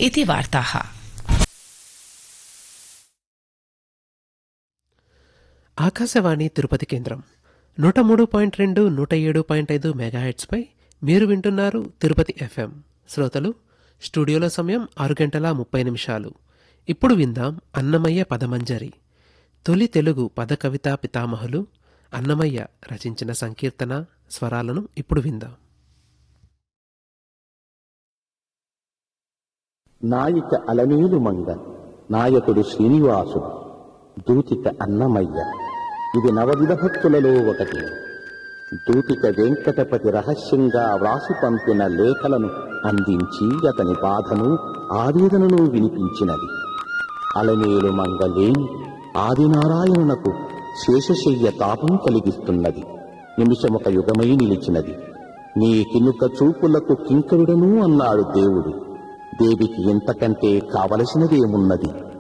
इति वार्ताः ఆకాశవాణి తిరుపతి కేంద్రం నూట మూడు పాయింట్ రెండు నూట ఏడు పాయింట్ ఐదు మెగాహెట్స్పై మీరు వింటున్నారు తిరుపతి ఎఫ్ఎం శ్రోతలు స్టూడియోలో సమయం ఆరు గంటల ముప్పై నిమిషాలు ఇప్పుడు విందాం అన్నమయ్య పదమంజరి తొలి తెలుగు పద కవితా పితామహులు అన్నమయ్య రచించిన సంకీర్తన స్వరాలను ఇప్పుడు విందాం నాయిక అలమేలు మంగ నాయకుడు శ్రీనివాసుడు దూతిక అన్నమయ్య ఇది నవవిధ భక్తులలో ఒకటి దూతిక వెంకటపతి రహస్యంగా వ్రాసి పంపిన లేఖలను అందించి అతని బాధను ఆవేదనను వినిపించినది అలమేలు మంగ లేని ఆదినారాయణునకు శేషశయ్య తాపం కలిగిస్తున్నది నిమిషమొక యుగమై నిలిచినది నీ కినుక చూపులకు కింకరుడను అన్నాడు దేవుడు దేవికి ఇంతకంటే కావలసినదేమున్నది